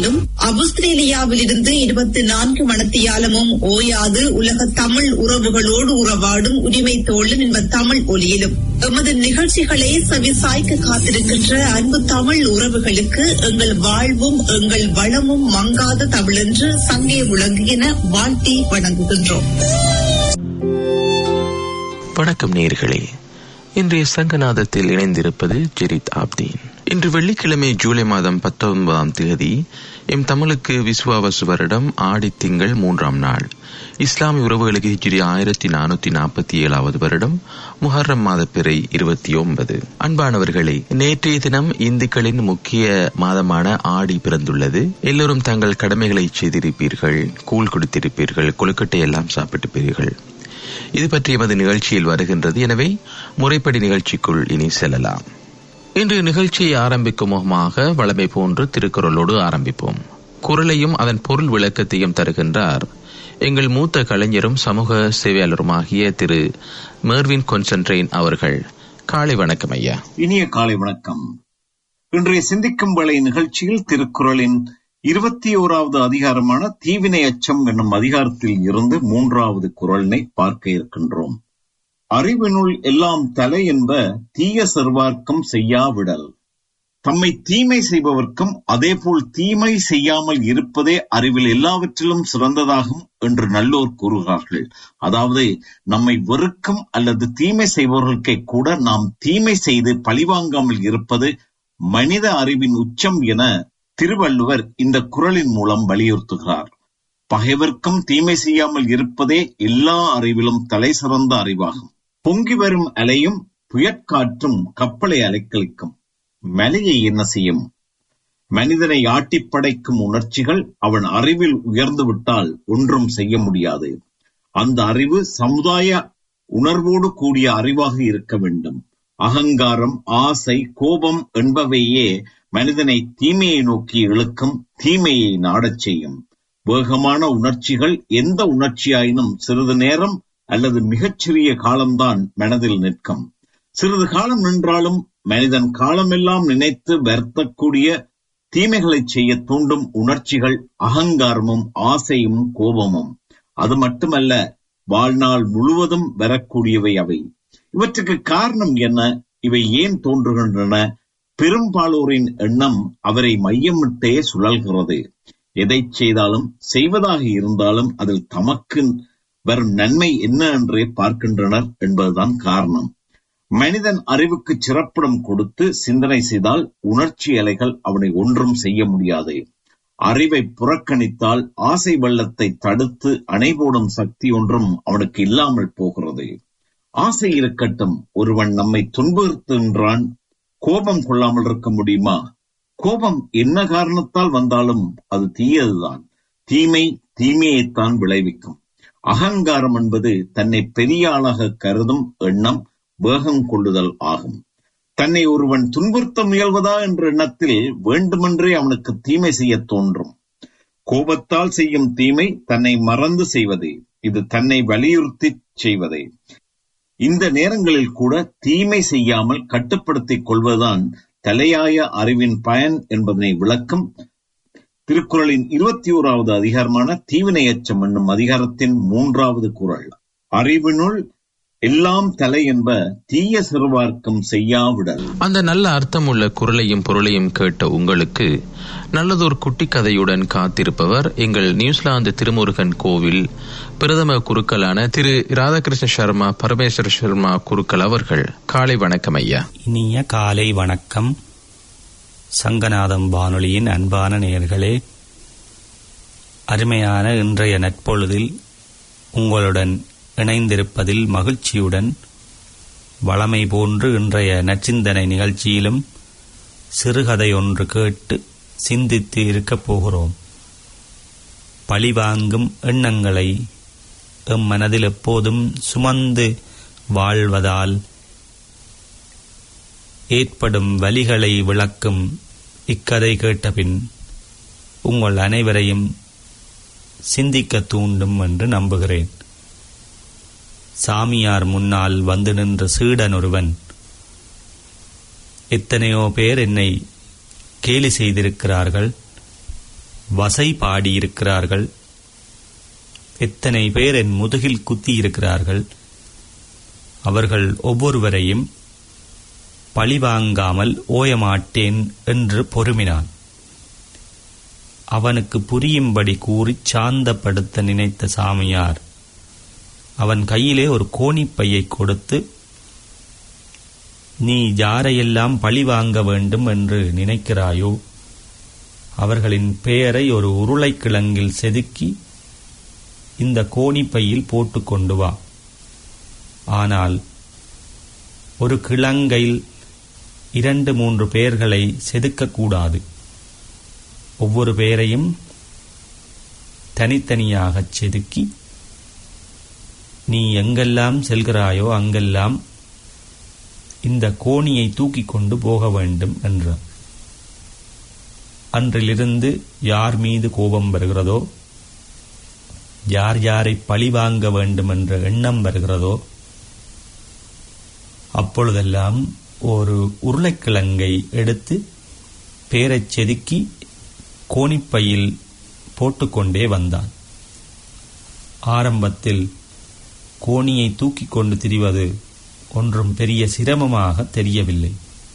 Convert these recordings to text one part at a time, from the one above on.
ஒலியிலும் ஆஸ்திரேலியாவில் இருந்து இருபத்தி நான்கு மணத்தியாலமும் ஓயாது உலக தமிழ் உறவுகளோடு உறவாடும் உரிமை தோழன் என்ப தமிழ் ஒலியிலும் எமது நிகழ்ச்சிகளை செவிசாய்க்க காத்திருக்கின்ற அன்பு தமிழ் உறவுகளுக்கு எங்கள் வாழ்வும் எங்கள் வளமும் மங்காத தமிழென்று சங்கே விளங்குகின வாழ்த்தி வணங்குகின்றோம் வணக்கம் நேர்களே இன்றைய சங்கநாதத்தில் இணைந்திருப்பது ஜெரித் ஆப்தீன் இன்று வெள்ளிக்கிழமை ஜூலை மாதம் பத்தொன்பதாம் தேதி எம் தமிழுக்கு விசுவாவசு வருடம் ஆடி திங்கள் மூன்றாம் நாள் இஸ்லாமிய உறவுகளுக்கு ஹிஜ்ரி ஆயிரத்தி நானூத்தி நாற்பத்தி ஏழாவது வருடம் முஹர்ரம் மாதப்பிறை இருபத்தி ஒன்பது அன்பானவர்களே நேற்றைய தினம் இந்துக்களின் முக்கிய மாதமான ஆடி பிறந்துள்ளது எல்லோரும் தங்கள் கடமைகளை செய்திருப்பீர்கள் கூழ் குடித்திருப்பீர்கள் கொழுக்கட்டை எல்லாம் சாப்பிட்டிருப்பீர்கள் இது பற்றி எமது நிகழ்ச்சியில் வருகின்றது எனவே முறைப்படி நிகழ்ச்சிக்குள் இனி செல்லலாம் இன்று நிகழ்ச்சியை ஆரம்பிக்கும் முகமாக வளமை போன்று திருக்குறளோடு ஆரம்பிப்போம் குரலையும் அதன் பொருள் விளக்கத்தையும் தருகின்றார் எங்கள் மூத்த கலைஞரும் சமூக சேவையாளருமாகிய திரு மேர்வின் கொன்சன்ட்ரெயின் அவர்கள் காலை வணக்கம் ஐயா இனிய காலை வணக்கம் இன்றைய சிந்திக்கும் வேளை நிகழ்ச்சியில் திருக்குறளின் இருபத்தி ஓராவது அதிகாரமான தீவினை அச்சம் என்னும் அதிகாரத்தில் இருந்து மூன்றாவது குரலினை பார்க்க இருக்கின்றோம் அறிவினுள் எல்லாம் தலை என்ப தீய செல்வார்க்கம் செய்யாவிடல் தம்மை தீமை செய்பவர்க்கும் அதேபோல் தீமை செய்யாமல் இருப்பதே அறிவில் எல்லாவற்றிலும் சிறந்ததாகும் என்று நல்லோர் கூறுகிறார்கள் அதாவது நம்மை வெறுக்கும் அல்லது தீமை செய்பவர்களுக்கே கூட நாம் தீமை செய்து பழிவாங்காமல் இருப்பது மனித அறிவின் உச்சம் என திருவள்ளுவர் இந்த குரலின் மூலம் வலியுறுத்துகிறார் பகைவர்க்கும் தீமை செய்யாமல் இருப்பதே எல்லா அறிவிலும் தலை சிறந்த அறிவாகும் பொங்கி வரும் அலையும் புயற்காற்றும் கப்பலை அலைக்கழிக்கும் மலையை என்ன செய்யும் மனிதனை ஆட்டிப் படைக்கும் உணர்ச்சிகள் அவன் அறிவில் உயர்ந்து விட்டால் ஒன்றும் செய்ய முடியாது அந்த அறிவு சமுதாய உணர்வோடு கூடிய அறிவாக இருக்க வேண்டும் அகங்காரம் ஆசை கோபம் என்பவையே மனிதனை தீமையை நோக்கி இழுக்கும் தீமையை நாடச் செய்யும் வேகமான உணர்ச்சிகள் எந்த உணர்ச்சியாயினும் சிறிது நேரம் அல்லது மிகச்சிறிய காலம்தான் மனதில் நிற்கும் சிறிது காலம் நின்றாலும் மனிதன் காலமெல்லாம் நினைத்து வருத்தக்கூடிய தீமைகளை செய்ய தூண்டும் உணர்ச்சிகள் அகங்காரமும் ஆசையும் கோபமும் அது மட்டுமல்ல வாழ்நாள் முழுவதும் வரக்கூடியவை அவை இவற்றுக்கு காரணம் என்ன இவை ஏன் தோன்றுகின்றன பெரும்பாலோரின் எண்ணம் அவரை மையமிட்டே சுழல்கிறது எதை செய்தாலும் செய்வதாக இருந்தாலும் அதில் தமக்கு வரும் நன்மை என்ன என்றே பார்க்கின்றனர் என்பதுதான் காரணம் மனிதன் அறிவுக்கு சிறப்பிடம் கொடுத்து சிந்தனை செய்தால் உணர்ச்சி அலைகள் அவனை ஒன்றும் செய்ய முடியாது அறிவை புறக்கணித்தால் ஆசை வெள்ளத்தை தடுத்து அணைபோடும் சக்தி ஒன்றும் அவனுக்கு இல்லாமல் போகிறது ஆசை இருக்கட்டும் ஒருவன் நம்மை துன்புறுத்துகின்றான் கோபம் கொள்ளாமல் இருக்க முடியுமா கோபம் என்ன காரணத்தால் வந்தாலும் அது தீயதுதான் தீமை தீமையைத்தான் விளைவிக்கும் அகங்காரம் என்பது தன்னை பெரிய ஆளாக கருதும் எண்ணம் வேகம் கொள்ளுதல் ஆகும் தன்னை ஒருவன் துன்புறுத்த முயல்வதா என்ற எண்ணத்தில் வேண்டுமென்றே அவனுக்கு தீமை செய்ய தோன்றும் கோபத்தால் செய்யும் தீமை தன்னை மறந்து செய்வதே இது தன்னை வலியுறுத்தி செய்வதே இந்த நேரங்களில் கூட தீமை செய்யாமல் கட்டுப்படுத்திக் கொள்வதுதான் தலையாய அறிவின் பயன் என்பதனை விளக்கும் திருக்குறளின் இருபத்தி ஓராவது அதிகாரமான தீவினை அச்சம் என்னும் அதிகாரத்தின் மூன்றாவது குரல் அறிவினுள் எல்லாம் தலை என்ப தீய சிறுவார்க்கம் செய்யாவிடல் அந்த நல்ல அர்த்தமுள்ள குரலையும் பொருளையும் கேட்ட உங்களுக்கு நல்லதொரு குட்டி கதையுடன் காத்திருப்பவர் எங்கள் நியூசிலாந்து திருமுருகன் கோவில் பிரதம குருக்களான திரு ராதாகிருஷ்ண சர்மா பரமேஸ்வர சர்மா குருக்கள் அவர்கள் காலை வணக்கம் ஐயா இனிய காலை வணக்கம் சங்கநாதம் வானொலியின் அன்பான நேயர்களே அருமையான இன்றைய நட்பொழுதில் உங்களுடன் இணைந்திருப்பதில் மகிழ்ச்சியுடன் வளமை போன்று இன்றைய நச்சிந்தனை நிகழ்ச்சியிலும் சிறுகதை ஒன்று கேட்டு சிந்தித்து இருக்கப் போகிறோம் பழிவாங்கும் எண்ணங்களை எம் மனதில் எப்போதும் சுமந்து வாழ்வதால் ஏற்படும் வலிகளை விளக்கும் இக்கதை கேட்டபின் உங்கள் அனைவரையும் சிந்திக்க தூண்டும் என்று நம்புகிறேன் சாமியார் முன்னால் வந்து நின்ற சீடன் ஒருவன் எத்தனையோ பேர் என்னை கேலி செய்திருக்கிறார்கள் வசை பாடியிருக்கிறார்கள் எத்தனை பேர் என் முதுகில் குத்தியிருக்கிறார்கள் அவர்கள் ஒவ்வொருவரையும் பழிவாங்காமல் ஓயமாட்டேன் என்று பொறுமினான் அவனுக்கு புரியும்படி கூறி சாந்தப்படுத்த நினைத்த சாமியார் அவன் கையிலே ஒரு கோணிப்பையை கொடுத்து நீ யாரையெல்லாம் பழி வாங்க வேண்டும் என்று நினைக்கிறாயோ அவர்களின் பெயரை ஒரு உருளைக்கிழங்கில் செதுக்கி இந்த கோணிப்பையில் போட்டு கொண்டு வா ஆனால் ஒரு கிழங்கையில் இரண்டு மூன்று பெயர்களை செதுக்கக்கூடாது ஒவ்வொரு பெயரையும் தனித்தனியாகச் செதுக்கி நீ எங்கெல்லாம் செல்கிறாயோ அங்கெல்லாம் இந்த கோணியை தூக்கிக் கொண்டு போக வேண்டும் என்றார் அன்றிலிருந்து யார் மீது கோபம் வருகிறதோ யார் யாரை பழி வாங்க வேண்டும் என்ற எண்ணம் வருகிறதோ அப்பொழுதெல்லாம் ஒரு உருளைக்கிழங்கை எடுத்து பேரைச் செதுக்கி கோணிப்பையில் போட்டுக்கொண்டே வந்தான் ஆரம்பத்தில் கோணியை தூக்கிக் கொண்டு திரிவது ஒன்றும் பெரிய சிரமமாக தெரியவில்லை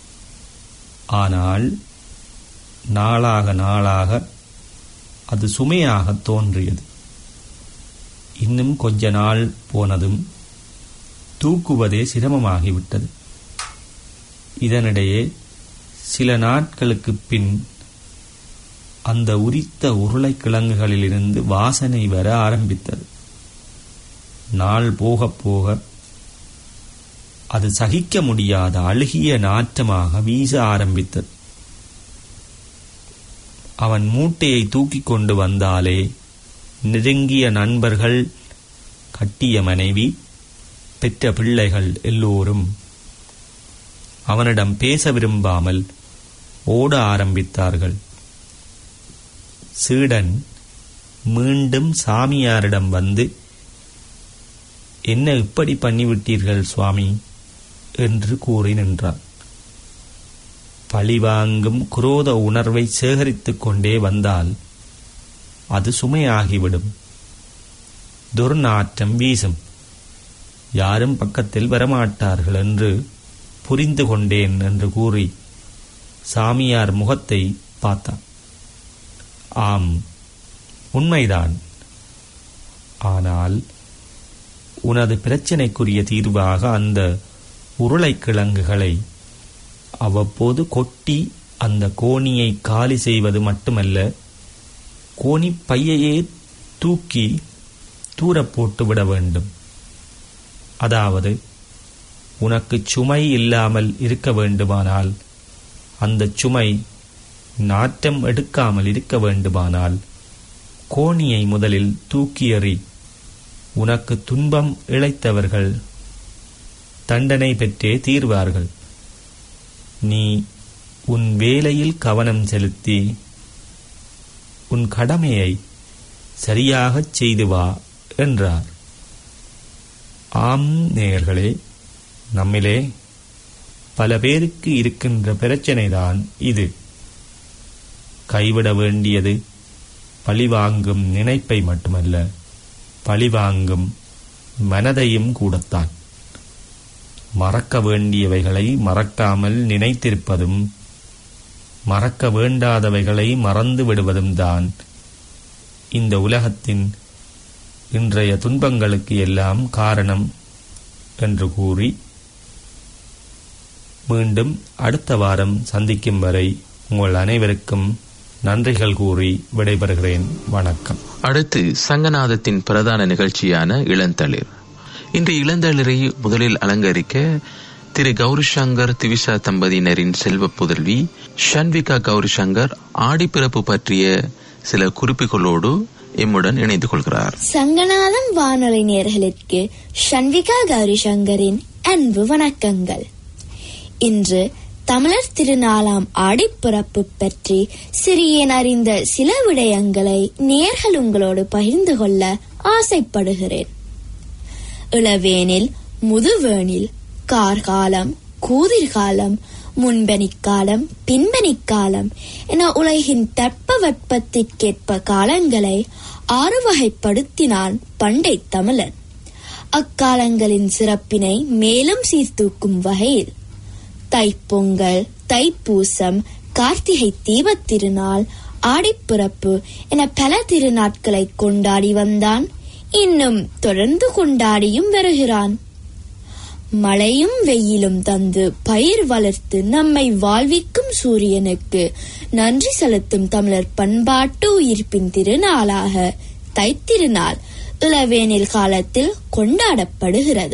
ஆனால் நாளாக நாளாக அது சுமையாக தோன்றியது இன்னும் கொஞ்ச நாள் போனதும் தூக்குவதே சிரமமாகிவிட்டது இதனிடையே சில நாட்களுக்குப் பின் அந்த உரித்த உருளைக்கிழங்குகளிலிருந்து வாசனை வர ஆரம்பித்தது நாள் போகப் போக அது சகிக்க முடியாத அழுகிய நாற்றமாக வீச ஆரம்பித்தது அவன் மூட்டையை தூக்கிக் கொண்டு வந்தாலே நெருங்கிய நண்பர்கள் கட்டிய மனைவி பெற்ற பிள்ளைகள் எல்லோரும் அவனிடம் பேச விரும்பாமல் ஓட ஆரம்பித்தார்கள் சீடன் மீண்டும் சாமியாரிடம் வந்து என்ன இப்படி பண்ணிவிட்டீர்கள் சுவாமி என்று கூறி நின்றான் பழிவாங்கும் குரோத உணர்வை சேகரித்துக் கொண்டே வந்தால் அது சுமையாகிவிடும் துர்நாற்றம் வீசும் யாரும் பக்கத்தில் வரமாட்டார்கள் என்று புரிந்து கொண்டேன் என்று கூறி சாமியார் முகத்தை பார்த்தான் ஆம் உண்மைதான் ஆனால் உனது பிரச்சினைக்குரிய தீர்வாக அந்த உருளைக்கிழங்குகளை அவ்வப்போது கொட்டி அந்த கோணியை காலி செய்வது மட்டுமல்ல கோணி பையையே தூக்கி தூரப் போட்டு விட வேண்டும் அதாவது உனக்கு சுமை இல்லாமல் இருக்க வேண்டுமானால் அந்த சுமை நாட்டம் எடுக்காமல் இருக்க வேண்டுமானால் கோணியை முதலில் தூக்கி எறி உனக்கு துன்பம் இழைத்தவர்கள் தண்டனை பெற்றே தீர்வார்கள் நீ உன் வேலையில் கவனம் செலுத்தி உன் கடமையை சரியாகச் செய்து வா என்றார் ஆம் நேயர்களே நம்மிலே பல பேருக்கு இருக்கின்ற பிரச்சனைதான் இது கைவிட வேண்டியது பழிவாங்கும் நினைப்பை மட்டுமல்ல பழிவாங்கும் மனதையும் கூடத்தான் மறக்க வேண்டியவைகளை மறக்காமல் நினைத்திருப்பதும் மறக்க வேண்டாதவைகளை மறந்து விடுவதும் தான் இந்த உலகத்தின் இன்றைய துன்பங்களுக்கு எல்லாம் காரணம் என்று கூறி மீண்டும் அடுத்த வாரம் சந்திக்கும் வரை உங்கள் அனைவருக்கும் நன்றிகள் கூறி விடைபெறுகிறேன் வணக்கம் அடுத்து சங்கநாதத்தின் பிரதான நிகழ்ச்சியான இளந்தளிர் இன்று இளந்தளிரை முதலில் அலங்கரிக்க திரு கௌரிசங்கர் திவிசா தம்பதியினரின் செல்வ புதல்வி ஷன்விகா கௌரிசங்கர் ஆடிப்பிறப்பு பற்றிய சில குறிப்புகளோடு எம்முடன் இணைந்து கொள்கிறார் சங்கநாதம் வானொலி நேர்களுக்கு ஷன்விகா கௌரி சங்கரின் அன்பு வணக்கங்கள் இன்று தமிழர் திருநாளாம் ஆடிப்பிறப்பு பற்றி சிறியேன் அறிந்த சில விடயங்களை நேர்கள் உங்களோடு பகிர்ந்து கொள்ள ஆசைப்படுகிறேன் இளவேனில் முதுவேனில் கார்காலம் கூதிர்காலம் முன்பனிக்காலம் பின்பனிக்காலம் என உலகின் தட்பவெப்பத்திற்கேற்ப காலங்களை ஆறு வகைப்படுத்தினான் பண்டை தமிழன் அக்காலங்களின் சிறப்பினை மேலும் சீர்தூக்கும் வகையில் தைப்பொங்கல் தைப்பூசம் கார்த்திகை தீபத் திருநாள் ஆடிப்பிறப்பு என பல திருநாட்களை கொண்டாடி வந்தான் இன்னும் தொடர்ந்து கொண்டாடியும் வருகிறான் மழையும் வெயிலும் தந்து பயிர் வளர்த்து நம்மை வாழ்விக்கும் சூரியனுக்கு நன்றி செலுத்தும் தமிழர் பண்பாட்டு உயிர்ப்பின் திருநாளாக தைத்திருநாள் இளவேனில் காலத்தில் கொண்டாடப்படுகிறது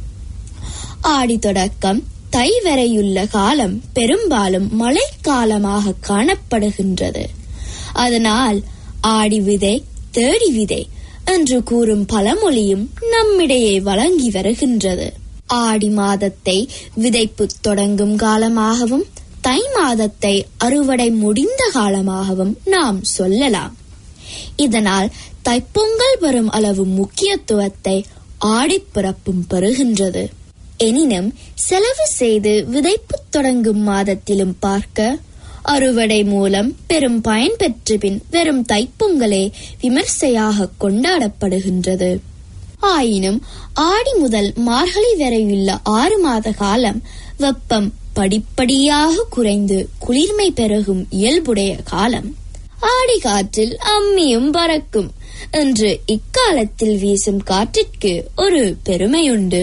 ஆடி தொடக்கம் தை வரையுள்ள காலம் பெரும்பாலும் மழைக்காலமாக காணப்படுகின்றது அதனால் ஆடி விதை தேடி விதை என்று கூறும் பழமொழியும் நம்மிடையே வழங்கி வருகின்றது ஆடி மாதத்தை விதைப்பு தொடங்கும் காலமாகவும் தை மாதத்தை அறுவடை முடிந்த காலமாகவும் நாம் சொல்லலாம் இதனால் தைப்பொங்கல் வரும் அளவு முக்கியத்துவத்தை ஆடிப்பிறப்பும் பெறுகின்றது எனினும் செலவு செய்து விதைப்பு தொடங்கும் மாதத்திலும் பார்க்க அறுவடை மூலம் பெரும் பயன் பெற்ற பின் வெறும் தைப்பொங்கலே விமர்சையாக கொண்டாடப்படுகின்றது ஆயினும் ஆடி முதல் மார்கழி வரையுள்ள ஆறு மாத காலம் வெப்பம் படிப்படியாக குறைந்து குளிர்மை பெருகும் இயல்புடைய காலம் ஆடி காற்றில் அம்மியும் பறக்கும் என்று இக்காலத்தில் வீசும் காற்றிற்கு ஒரு பெருமையுண்டு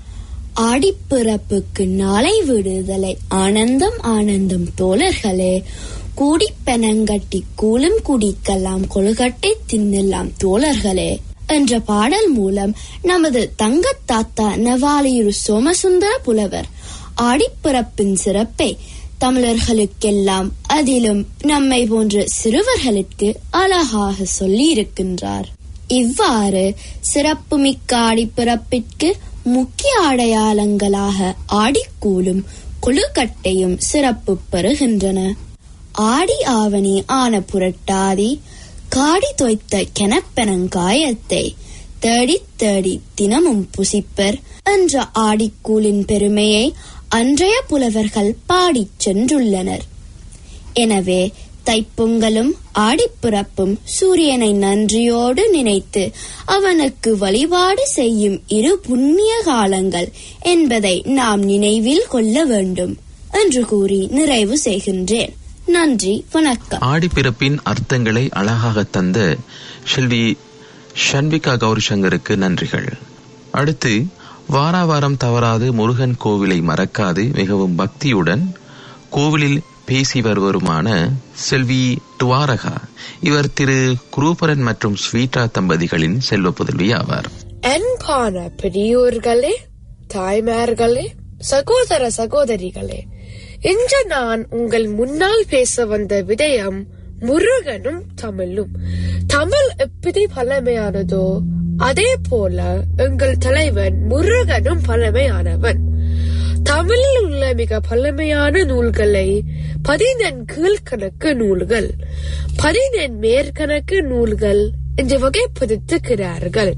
ஆடிப்பிறப்புக்கு நாளை விடுதலை ஆனந்தம் ஆனந்தம் தோழர்களே கூடி பெனங்கட்டி கூலும் குடிக்கலாம் கொழுகட்டை தின்னலாம் தோழர்களே என்ற பாடல் மூலம் நமது தங்கத் தாத்தா நவாலியுரு சோமசுந்தர புலவர் ஆடிப்பிறப்பின் சிறப்பை தமிழர்களுக்கெல்லாம் அதிலும் நம்மை போன்ற சிறுவர்களுக்கு அழகாக சொல்லியிருக்கின்றார் இவ்வாறு சிறப்புமிக்க ஆடிப்பிறப்பிற்கு முக்கிய அடையாளங்களாக ஆடிக்கூலும் கொழுக்கட்டையும் சிறப்பு பெறுகின்றன ஆடி ஆவணி ஆன புரட்டாதி காடி தோய்த்த கெனப்பெனங்காயத்தை தேடித் தேடி தினமும் புசிப்பர் என்ற ஆடிக்கூலின் பெருமையை அன்றைய புலவர்கள் பாடிச் சென்றுள்ளனர் எனவே தைப்பொங்கலும் ஆடிப்பிறப்பும் சூரியனை நன்றியோடு நினைத்து அவனுக்கு வழிபாடு செய்யும் இரு புண்ணிய காலங்கள் என்பதை நாம் நினைவில் கொள்ள வேண்டும் என்று கூறி நிறைவு செய்கின்றேன் நன்றி வணக்கம் ஆடிப்பிறப்பின் அர்த்தங்களை அழகாக தந்த செல்வி ஷன்விகா கௌரிசங்கருக்கு நன்றிகள் அடுத்து வாராவாரம் தவறாது முருகன் கோவிலை மறக்காது மிகவும் பக்தியுடன் கோவிலில் பேசி வருவருமான செல்வி துவாரகா இவர் திரு குரூபரன் மற்றும் ஸ்வீட்டா தம்பதிகளின் செல்வ புதல்வி ஆவார் அன்பான பெரியோர்களே தாய்மார்களே சகோதர சகோதரிகளே இன்று நான் உங்கள் முன்னால் பேச வந்த விடயம் முருகனும் தமிழும் தமிழ் எப்படி பழமையானதோ அதே போல எங்கள் தலைவன் முருகனும் பழமையானவன் தமிழில் உள்ள மிக பழமையான நூல்களை பதினெண் கீழ்கணக்கு நூல்கள் பதினெண் மேற்கணக்கு நூல்கள் என்று வகைப்படுத்துகிறார்கள்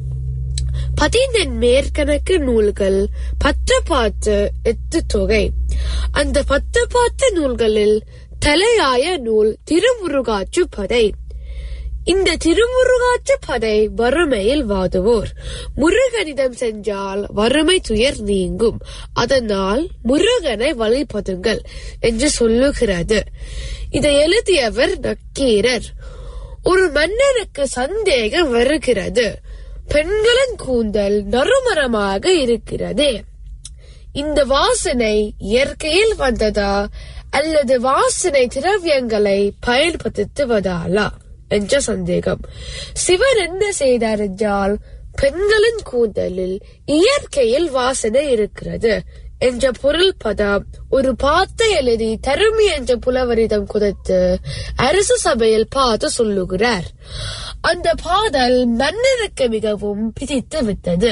பதினெண் மேற்கணக்கு நூல்கள் பத்து பாத்து எட்டு தொகை அந்த பத்து பாத்து நூல்களில் தலையாய நூல் திருமுருகாற்று பதை இந்த திருமுருகாற்று பதை வறுமையில் வாதுவோர் முருகனிடம் சென்றால் வறுமை துயர் நீங்கும் அதனால் முருகனை வழிபடுங்கள் என்று சொல்லுகிறது இதை எழுதியவர் நக்கீரர் ஒரு மன்னனுக்கு சந்தேகம் வருகிறது பெண்களின் கூந்தல் நறுமணமாக இருக்கிறது இந்த வாசனை இயற்கையில் வந்ததா அல்லது வாசனை திரவியங்களை பயன்படுத்துவதாலா என்ற சந்தேகம் சிவன் என்ன செய்தார் என்றால் பெண்களின் கூந்தலில் இயற்கையில் வாசனை இருக்கிறது என்ற பொருள் பதம் ஒரு பாத்தை எழுதி தருமி என்ற புலவரிடம் கொடுத்து அரசு சபையில் பார்த்து சொல்லுகிறார் அந்த பாடல் மன்னனுக்கு மிகவும் பிடித்து விட்டது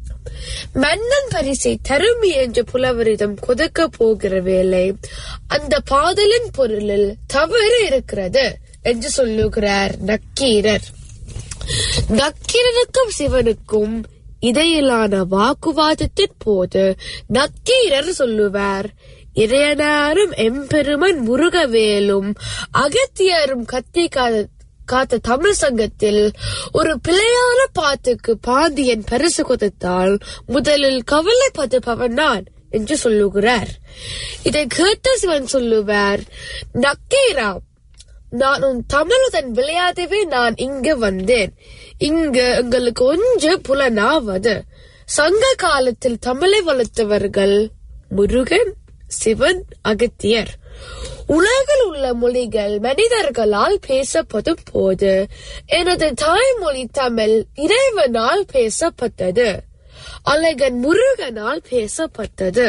மன்னன் பரிசை தருமி என்ற புலவரிடம் கொடுக்க போகிற வேளை அந்த பாடலின் பொருளில் தவறு இருக்கிறது என்று சொல்லுகிறார் நக்கீரர் நக்கீரனுக்கும் சிவனுக்கும் இடையிலான வாக்குவாதத்தின் போது நக்கீரர் சொல்லுவார் இறையனாரும் எம்பெருமன் முருகவேலும் அகத்தியரும் கத்தி காத்த காத்த தமிழ் சங்கத்தில் ஒரு பிழையான பாட்டுக்கு பாண்டியன் பரிசு கொடுத்தால் முதலில் கவலைப்படுபவன் நான் என்று சொல்லுகிறார் இதை கேட்ட சிவன் சொல்லுவார் நக்கீராம் நான் உன் தமிழுடன் விளையாடவே நான் இங்க வந்தேன் இங்க எங்களுக்கு கொஞ்சம் புலனாவது சங்க காலத்தில் தமிழை வளர்த்தவர்கள் முருகன் சிவன் அகத்தியர் உலகில் உள்ள மொழிகள் மனிதர்களால் பேசப்படும் போது எனது தாய்மொழி தமிழ் இறைவனால் பேசப்பட்டது அழகன் முருகனால் பேசப்பட்டது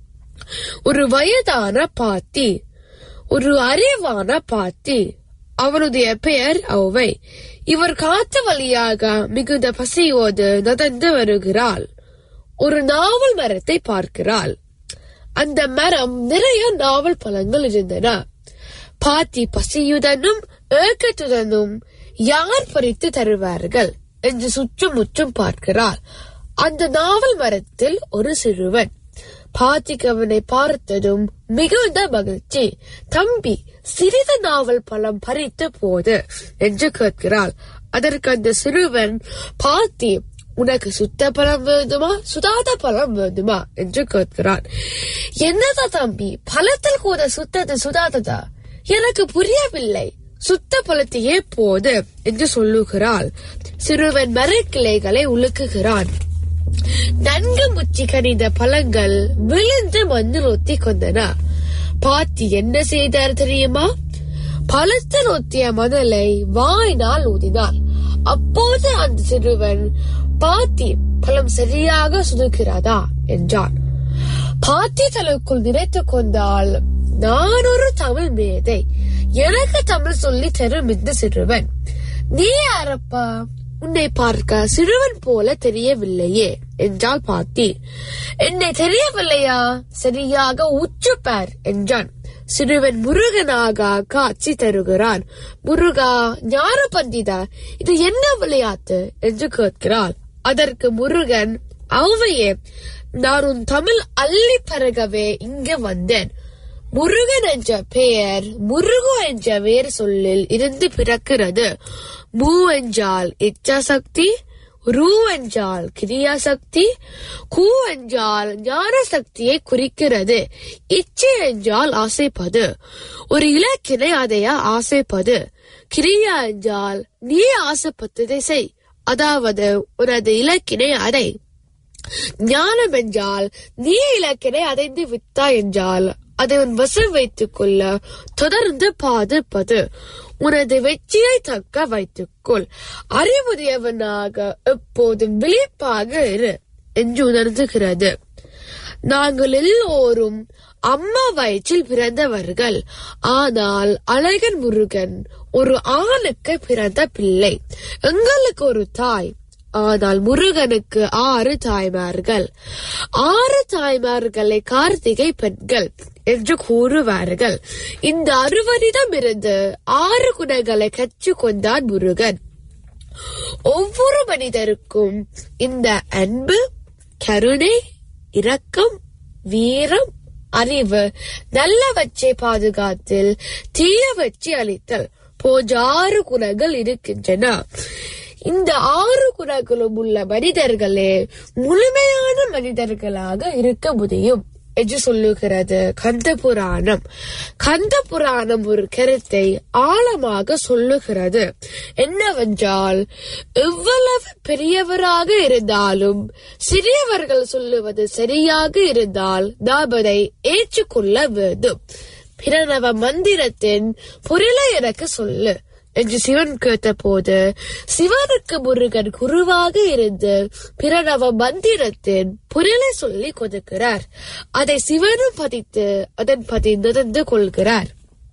ஒரு வயதான பாட்டி ஒரு அறிவான பாட்டி அவனுடைய பெயர் ஔவை இவர் காத்து வழியாக மிகுந்த பசியோடு நடந்து வருகிறாள் ஒரு நாவல் மரத்தை பார்க்கிறாள் அந்த மரம் நிறைய நாவல் பழங்கள் இருந்தன பாட்டி பசியுடனும் ஏக்கத்துடனும் யார் பறித்து தருவார்கள் என்று சுற்றும் முற்றும் பார்க்கிறாள் அந்த நாவல் மரத்தில் ஒரு சிறுவன் பாட்டிக்கு அவனை பார்த்ததும் மிகுந்த மகிழ்ச்சி தம்பி சிறிது நாவல் பழம் பறித்த போது என்று கேட்கிறாள் அதற்கு அந்த சிறுவன் பாட்டி உனக்கு சுத்த பழம் வேண்டுமா சுதாத பழம் வேண்டுமா என்று கேட்கிறான் என்னதா தம்பி பழத்தில் கூட சுத்தது சுதாததா எனக்கு புரியவில்லை சுத்த பழத்தையே போது என்று சொல்லுகிறாள் சிறுவன் மரக்கிளைகளை உலுக்குகிறான் நன்கு முச்சி கனிந்த பழங்கள் விழுந்து மண்ணில் ஒத்தி கொண்டன பாட்டி என்ன செய்தார் தெரியுமா பழத்தில் ஒத்திய மணலை வாயினால் ஊதினாள் அப்போது அந்த சிறுவன் பாத்தி பழம் சரியாக சுதுக்கிறதா என்றான் பாத்தி தனக்குள் நினைத்துக் கொண்டால் நான் ஒரு தமிழ் மேதை எனக்கு தமிழ் சொல்லி தரும் இந்த சிறுவன் நீ யாரப்பா உன்னை பார்க்க சிறுவன் போல தெரியவில்லையே என்றாள் பாத்தி என்னை தெரியவில்லையா சரியாக உச்சுப்பார் என்றான் சிறுவன் முருகனாக காட்சி தருகிறான் முருகா ஞான பண்டிதா இது என்ன விளையாட்டு என்று கேட்கிறாள் அதற்கு முருகன் ஔவையே நான் உன் தமிழ் அள்ளி பருகவே இங்க வந்தேன் முருகன் என்ற பெயர் முருகு என்ற வேறு சொல்லில் இருந்து பிறக்கிறது மூ என்றால் இச்சாசக்தி ரூ என்றால் கிரியாசக்தி கூ என்றால் ஞான சக்தியை குறிக்கிறது இச்சை என்றால் ஆசைப்பது ஒரு இலக்கினை அதையா ஆசைப்பது கிரியா என்றால் நீ ஆசைப்பட்டதை செய் அதாவது உனது இலக்கினை அதை ஞானம் என்றால் நீ இலக்கினை அடைந்து வித்தா என்றால் அதை உன் வசம் வைத்துக் கொள்ள தொடர்ந்து பாதுப்பது உனது வெற்றியை தக்க வைத்துக்கொள் அறிவுடையவனாக எப்போதும் விழிப்பாக இரு என்று உணர்ந்துகிறது நாங்கள் எல்லோரும் அம்மா வயிற்றில் பிறந்தவர்கள் ஆனால் அழகன் முருகன் ஒரு ஆணுக்கு பிறந்த பிள்ளை எங்களுக்கு ஒரு தாய் ஆனால் முருகனுக்கு ஆறு தாய்மார்கள் ஆறு தாய்மார்களை கார்த்திகை பெண்கள் என்று கூறுவார்கள் இந்த அறுவரிடமிருந்து ஆறு குணங்களை கற்றுக்கொண்டான் முருகன் ஒவ்வொரு மனிதருக்கும் இந்த அன்பு கருணை இரக்கம் வீரம் அறிவு நல்லவற்றை பாதுகாத்தல் தீயவற்றை அளித்தல் போன்ற ஆறு குணங்கள் இருக்கின்றன இந்த ஆறு குணங்களும் உள்ள மனிதர்களே முழுமையான மனிதர்களாக இருக்க முடியும் என்று சொல்லுகிறது கந்த புராணம் கந்த புராணம் ஒரு கருத்தை ஆழமாக சொல்லுகிறது என்னவென்றால் எவ்வளவு பெரியவராக இருந்தாலும் சிறியவர்கள் சொல்லுவது சரியாக இருந்தால் நாம் அதை ஏற்றுக்கொள்ள வேண்டும் பிரணவ மந்திரத்தின் பொருளை எனக்கு சொல்லு என்று சிவன் கேட்டபோது சிவனுக்கு முருகன் குருவாக இருந்து பிரணவ மந்திரத்தின் பொருளை சொல்லி கொடுக்கிறார் அதை சிவனும் பதித்து அதன் பதி நடந்து கொள்கிறார்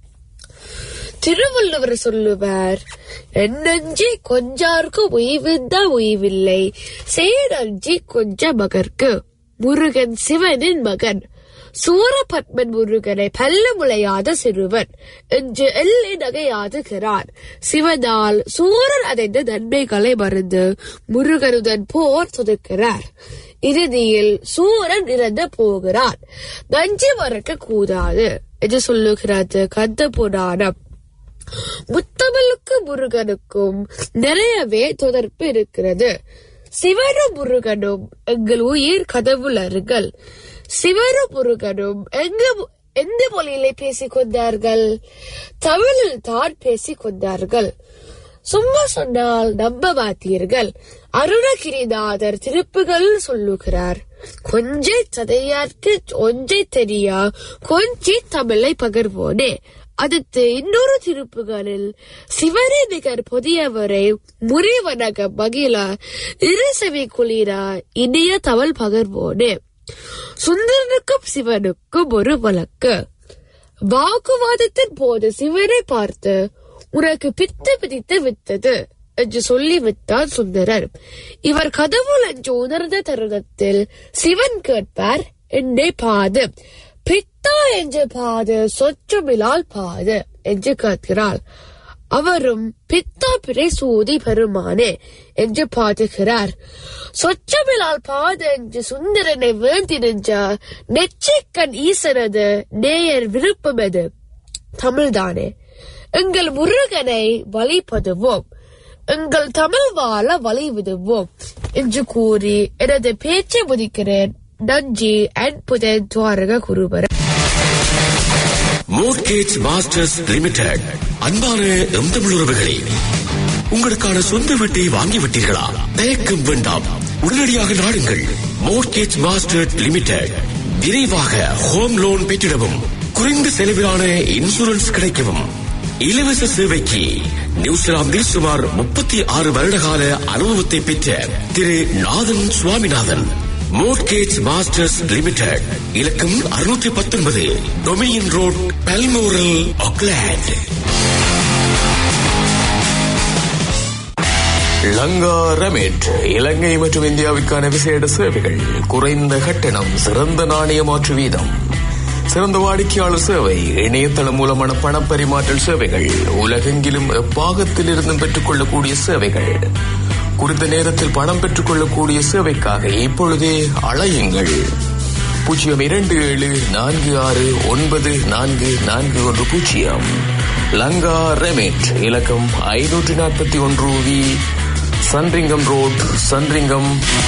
திருவள்ளுவர் சொல்லுவார் என்னஞ்சி கொஞ்சார்க்கு உய்விந்த உய்வில்லை சேரஞ்சி கொஞ்ச மகர்க்கு முருகன் சிவனின் மகன் சூரபத்மன் முருகனை பல்ல முளையாத சிறுவன் என்று எல்லை நகையாதுகிறார் சிவனால் சூரன் அடைந்த நன்மைகளை மறந்து முருகனுடன் போர் தொடுக்கிறார் இறுதியில் சூரன் இறந்து போகிறான் நஞ்சு மறக்க கூடாது என்று சொல்லுகிறது கந்த புராணம் முத்தமிழுக்கும் முருகனுக்கும் நிறையவே தொடர்பு இருக்கிறது சிவனும் முருகனும் எங்கள் உயிர் கடவுளர்கள் சிவனும் முருகனும் எங்க எந்த மொழியிலே பேசிக் கொண்டார்கள் தமிழில் தான் பேசிக் கொண்டார்கள் சும்மா சொன்னால் நம்ப மாட்டீர்கள் அருணகிரிநாதர் திருப்புகள் சொல்லுகிறார் கொஞ்ச சதையார்க்கு ஒன்றை தெரியா கொஞ்சி தமிழை பகர்வோனே அடுத்து இன்னொரு திருப்புகளில் சிவனே நிகர் புதியவரை முறிவனக மகிழ இருசவி குளிரா இனிய தமிழ் பகர்வோனே சுந்தரனுக்கும் சிவனுக்கும் ஒரு வழக்கு வாக்குவாதத்தின் போது சிவனை பார்த்து உனக்கு பித்து பிடித்து விட்டது என்று சொல்லி விட்டார் சுந்தரர் இவர் கடவுள் என்று உணர்ந்த தருணத்தில் சிவன் கேட்பார் என்னை பாது பித்தா என்று பாது சொற்றமிழால் பாது என்று கேட்கிறாள் அவரும் பித்தா பிறை சூதி பெருமானே என்று பாடுகிறார் சொச்சமிழால் பாது என்று சுந்தரனை வேண்டி நின்ற நெற்றிக்கண் ஈசனது நேயர் விருப்பம் எது தமிழ்தானே எங்கள் முருகனை வழிபடுவோம் எங்கள் தமிழ் வாழ வழி விடுவோம் என்று கூறி எனது பேச்சை முடிக்கிறேன் நன்றி அண்ட் புதன் துவாரக குருபர மோர்கேஜ் மாஸ்டர்ஸ் லிமிடெட் அன்பான எம் தமிழ் உறவுகளே உங்களுக்கான சொந்த வீட்டை வாங்கிவிட்டீர்களா தயக்கம் வேண்டாம் உடனடியாக நாடுங்கள் மோர்கேஜ் மாஸ்டர் லிமிடெட் விரைவாக ஹோம் லோன் பெற்றிடவும் குறைந்த செலவிலான இன்சூரன்ஸ் கிடைக்கவும் இலவச சேவைக்கு நியூசிலாந்தில் சுமார் முப்பத்தி ஆறு வருடகால அனுபவத்தை பெற்ற திரு Nathan Swaminathan Mortgage Masters Limited இலக்கம் அறுநூற்றி பத்தொன்பது Dominion Road Balmoral Auckland Lanka remit இலங்கை மற்றும் இந்தியாவுக்கான விசேட சேவைகள் குறைந்த கட்டணம் சிறந்த நாணய மாற்று வீதம் சிறந்த வாடிக்கையாளர் சேவை இணையதளம் மூலமான பண பரிமாற்றல் சேவைகள் உலகெங்கிலும் எப்பாகத்தில் இருந்தும் பெற்றுக் கொள்ளக்கூடிய சேவைகள் குறித்த நேரத்தில் பணம் பெற்றுக் கொள்ளக்கூடிய சேவைக்காக இப்பொழுதே அழையுங்கள் பூஜ்ஜியம் இரண்டு ஏழு நான்கு ஆறு ஒன்பது நான்கு நான்கு ஒன்று பூஜ்ஜியம் லங்கா ரெமிட் இலக்கம் ஐநூற்றி நாற்பத்தி ஒன்று வி சன்ரிங்கம் ரோட் சன்ரிங்கம்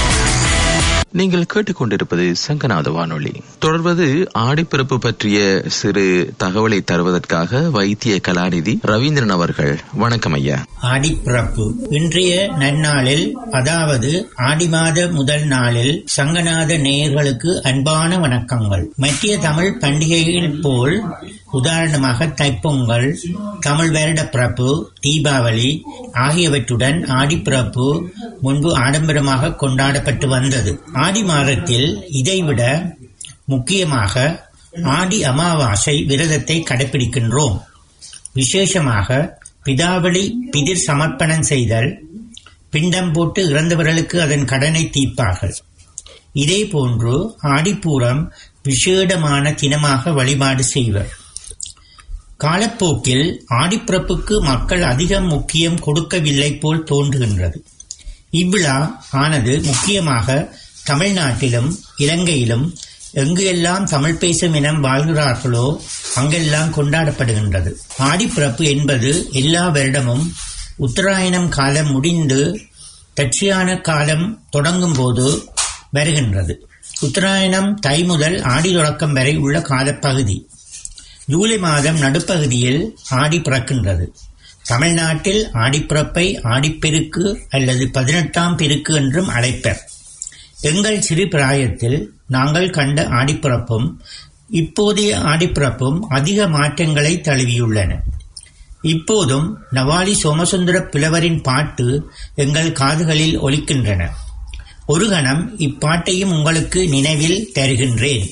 நீங்கள் கேட்டுக்கொண்டிருப்பது சங்கநாத வானொலி தொடர்வது ஆடிப்பிறப்பு பற்றிய சிறு தகவலை தருவதற்காக வைத்திய கலாநிதி ரவீந்திரன் அவர்கள் வணக்கம் ஐயா ஆடிப்பிறப்பு இன்றைய நன்னாளில் அதாவது ஆடி மாத முதல் நாளில் சங்கநாத நேயர்களுக்கு அன்பான வணக்கங்கள் மத்திய தமிழ் பண்டிகைகள் போல் உதாரணமாக தைப்பொங்கல் தமிழ் வருட பிறப்பு தீபாவளி ஆகியவற்றுடன் ஆடிப்பிறப்பு முன்பு ஆடம்பரமாக கொண்டாடப்பட்டு வந்தது ஆடி மாதத்தில் இதைவிட முக்கியமாக ஆடி அமாவாசை விரதத்தை கடைபிடிக்கின்றோம் விசேஷமாக பிதாவளி பிதிர் சமர்ப்பணம் செய்தல் பிண்டம் போட்டு இறந்தவர்களுக்கு அதன் கடனை தீர்ப்பார்கள் இதே போன்று ஆடிப்பூரம் விசேடமான தினமாக வழிபாடு செய்வர் காலப்போக்கில் ஆடிப்பிறப்புக்கு மக்கள் அதிகம் முக்கியம் கொடுக்கவில்லை போல் தோன்றுகின்றது இவ்விழா ஆனது முக்கியமாக தமிழ்நாட்டிலும் இலங்கையிலும் எங்கு எல்லாம் தமிழ் பேசும் இனம் வாழ்கிறார்களோ அங்கெல்லாம் கொண்டாடப்படுகின்றது ஆடிப்பிறப்பு என்பது எல்லா வருடமும் உத்தராயணம் காலம் முடிந்து தட்சியான காலம் தொடங்கும் போது வருகின்றது உத்தராயணம் தை முதல் ஆடி தொடக்கம் வரை உள்ள காலப்பகுதி ஜூலை மாதம் நடுப்பகுதியில் ஆடி பிறக்கின்றது தமிழ்நாட்டில் ஆடிப்பிறப்பை ஆடிப்பெருக்கு அல்லது பதினெட்டாம் பெருக்கு என்றும் அழைப்பர் எங்கள் சிறு பிராயத்தில் நாங்கள் கண்ட ஆடிப்பிறப்பும் இப்போதைய ஆடிப்பிறப்பும் அதிக மாற்றங்களை தழுவியுள்ளன இப்போதும் நவாலி சோமசுந்தர புலவரின் பாட்டு எங்கள் காதுகளில் ஒலிக்கின்றன ஒரு கணம் இப்பாட்டையும் உங்களுக்கு நினைவில் தருகின்றேன்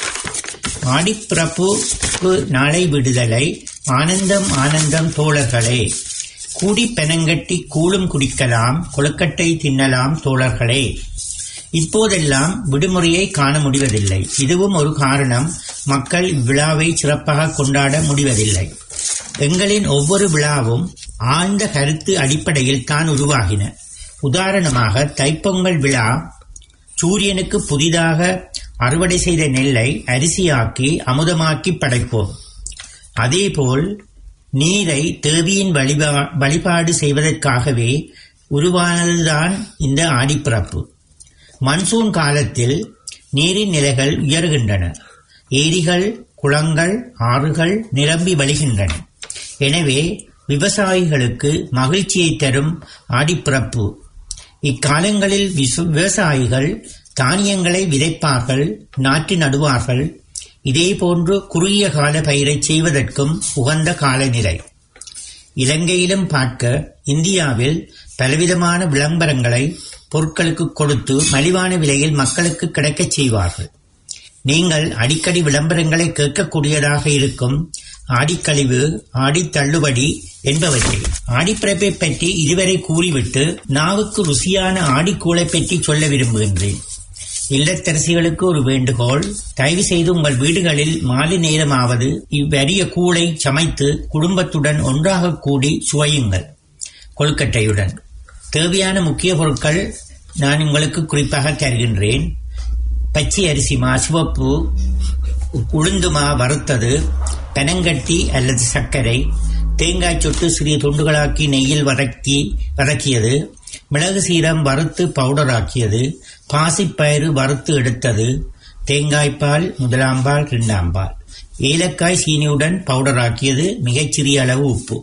ஆடிப்பிறப்பு நாளை விடுதலை ஆனந்தம் ஆனந்தம் தோழர்களே கூடி பெனங்கட்டி கூழும் குடிக்கலாம் கொழுக்கட்டை தின்னலாம் தோழர்களே இப்போதெல்லாம் விடுமுறையை காண முடிவதில்லை இதுவும் ஒரு காரணம் மக்கள் இவ்விழாவை சிறப்பாக கொண்டாட முடிவதில்லை எங்களின் ஒவ்வொரு விழாவும் ஆழ்ந்த கருத்து அடிப்படையில் தான் உருவாகின உதாரணமாக தைப்பொங்கல் விழா சூரியனுக்கு புதிதாக அறுவடை செய்த நெல்லை அரிசியாக்கி அமுதமாக்கி படைப்போம் அதேபோல் நீரை தேவியின் வழிபா வழிபாடு செய்வதற்காகவே உருவானதுதான் இந்த ஆடிப்பிறப்பு மன்சூன் காலத்தில் நீரின் நிலைகள் உயர்கின்றன ஏரிகள் குளங்கள் ஆறுகள் நிரம்பி வழிகின்றன எனவே விவசாயிகளுக்கு மகிழ்ச்சியை தரும் ஆடிப்பிறப்பு இக்காலங்களில் விசு- விவசாயிகள் தானியங்களை விதைப்பார்கள் நாற்று நடுவார்கள் இதேபோன்று குறுகிய கால பயிரை செய்வதற்கும் உகந்த காலநிலை இலங்கையிலும் பார்க்க இந்தியாவில் பலவிதமான விளம்பரங்களை பொருட்களுக்கு கொடுத்து மலிவான விலையில் மக்களுக்கு கிடைக்கச் செய்வார்கள் நீங்கள் அடிக்கடி விளம்பரங்களை கேட்கக்கூடியதாக இருக்கும் ஆடிக்கழிவு ஆடி தள்ளுபடி என்பவற்றை ஆடிப்பிறப்பை பற்றி இதுவரை கூறிவிட்டு நாவுக்கு ருசியான ஆடிக்கூளை பற்றி சொல்ல விரும்புகின்றேன் இல்லத்தரசிகளுக்கு ஒரு வேண்டுகோள் தயவு செய்து உங்கள் வீடுகளில் மாலை நேரமாவது இவ்வரிய கூளை சமைத்து குடும்பத்துடன் ஒன்றாக கூடி சுவையுங்கள் கொழுக்கட்டையுடன் தேவையான முக்கிய பொருட்கள் நான் உங்களுக்கு குறிப்பாக தருகின்றேன் பச்சை அரிசி மா சிவப்பு உளுந்துமா வறுத்தது பெனங்கட்டி அல்லது சர்க்கரை தேங்காய் சொட்டு சிறிய துண்டுகளாக்கி நெய்யில் வதக்கி வதக்கியது மிளகு சீரம் வறுத்து பவுடராக்கியது பாசிப்பயிறு வறுத்து எடுத்தது தேங்காய்ப்பால் முதலாம் பால் இரண்டாம் பால் ஏலக்காய் சீனியுடன் பவுடராக்கியது மிகச்சிறிய அளவு உப்பு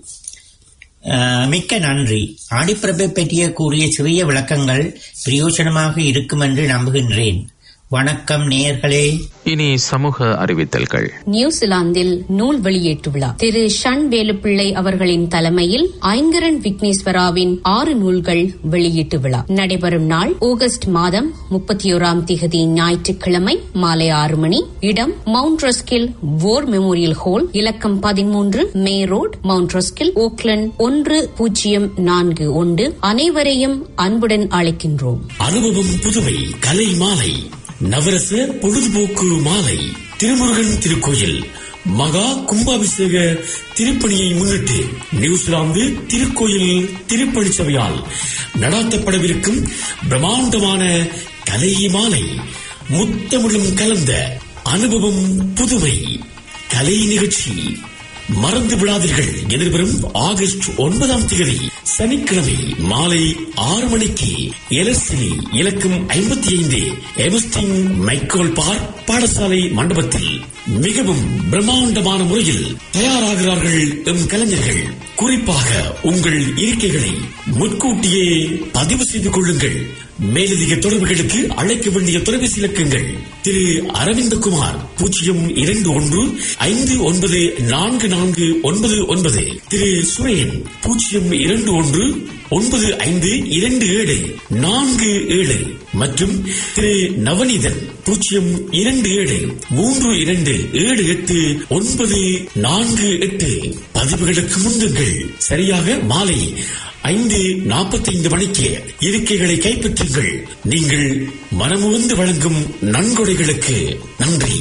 அஹ், மிக்க நன்றி ஆடிப்பிறப்பை பற்றிய கூறிய சிறிய விளக்கங்கள் பிரயோஜனமாக இருக்கும் என்று நம்புகின்றேன் வணக்கம் நேயர்களே இனி சமூக அறிவித்தல்கள் நியூசிலாந்தில் நூல் வெளியீட்டு விழா திரு ஷன் வேலுப்பிள்ளை அவர்களின் தலைமையில் ஐங்கரன் விக்னேஸ்வராவின் ஆறு நூல்கள் வெளியீட்டு விழா நடைபெறும் நாள் ஆகஸ்ட் மாதம் முப்பத்தி ஓராம் திகதி ஞாயிற்றுக்கிழமை மாலை ஆறு மணி இடம் Mount Roskill War Memorial Hall இலக்கம் பதிமூன்று May Road Mount Roskill Auckland ஒன்று பூஜ்ஜியம் நான்கு ஒன்று அனைவரையும் அன்புடன் அழைக்கின்றோம் அனுபவம் புதுமை கலை மாலை நவரச பொழுதுபோக்கு மாலை திருமுருகன் திருக்கோயில் மகா கும்பாபிஷேக திருப்பணியை முன்னிட்டு நியூசிலாந்து திருக்கோயில் திருப்பணி சபையால் நடாத்தப்படவிருக்கும் பிரம்மாண்டமான கலை மாலை முத்தமிழும் கலந்த அனுபவம் புதுமை கலை நிகழ்ச்சி மறந்து விடாதீர்கள் எதிர்வரும் ஆகஸ்ட் ஒன்பதாம் தேதி சனிக்கிழமை மாலை ஆறு மணிக்கு எலர்சிலி இலக்கம் ஐம்பத்தி ஐந்து எவஸ்டின் மைக்கோல் பார்க் பாடசாலை மண்டபத்தில் மிகவும் பிரம்மாண்டமான முறையில் தயாராகிறார்கள் எம் கலைஞர்கள் குறிப்பாக உங்கள் இருக்கைகளை முன்கூட்டியே பதிவு செய்து கொள்ளுங்கள் மேலதிக தொடர்புகளுக்கு அழைக்க வேண்டிய தொலைபேசி இலக்கங்கள் திரு அரவிந்தகுமார் பூஜ்ஜியம் இரண்டு ஒன்று ஐந்து ஒன்பது நான்கு நான்கு ஒன்பது ஒன்பது திரு சுரேன் பூஜ்ஜியம் இரண்டு ஒன்று ஒன்பது ஐந்து இரண்டு ஏழு நான்கு ஏழு மற்றும் திரு நவநீதன் பூஜ்ஜியம் இரண்டு ஏழு மூன்று இரண்டு ஏழு எட்டு ஒன்பது நான்கு எட்டு பதிவுகளுக்கு முந்துங்கள் சரியாக மாலை ஐந்து நாற்பத்தைந்து மணிக்கு இருக்கைகளை கைப்பற்றுங்கள் நீங்கள் மனமுவந்து வழங்கும் நன்கொடைகளுக்கு நன்றி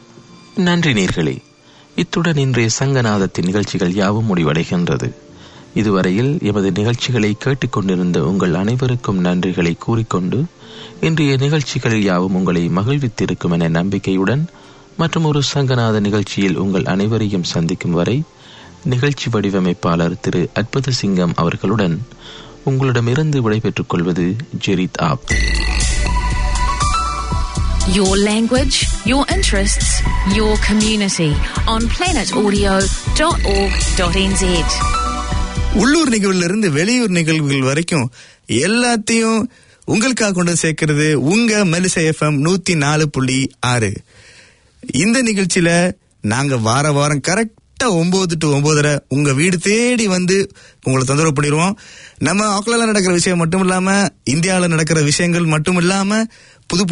நன்றி நேர்களே இத்துடன் இன்றைய சங்கநாதத்தின் நிகழ்ச்சிகள் யாவும் முடிவடைகின்றது இதுவரையில் எமது நிகழ்ச்சிகளை கேட்டுக்கொண்டிருந்த உங்கள் அனைவருக்கும் நன்றிகளை கூறிக்கொண்டு இன்றைய நிகழ்ச்சிகளில் யாவும் உங்களை மகிழ்வித்திருக்கும் என நம்பிக்கையுடன் மற்றும் ஒரு சங்கநாத நிகழ்ச்சியில் உங்கள் அனைவரையும் சந்திக்கும் வரை நிகழ்ச்சி வடிவமைப்பாளர் திரு அற்புத சிங்கம் அவர்களுடன் உங்களிடமிருந்து விடைபெற்றுக் கொள்வது ஜெரித் ஆப் Your language, your interests, your community on planetaudio.org.nz. உள்ளூர் நிகழ்வுல இருந்து வெளியூர் நிகழ்வுகள் வரைக்கும் எல்லாத்தையும் உங்களுக்காக கொண்டு வந்து சேர்க்கிறது உங்க மெலிசை எஃப்எம் நூத்தி நாலு புள்ளி ஆறு இந்த நிகழ்ச்சியில நாங்க வார வாரம் கரெக்டா ஒன்பது டு ஒன்பதரை உங்க வீடு தேடி வந்து உங்களை தொந்தரவு பண்ணிடுவோம் நம்ம ஆக்லால நடக்கிற விஷயம் மட்டும் இல்லாம இந்தியாவில் நடக்கிற விஷயங்கள் மட்டும் இல்லாம புது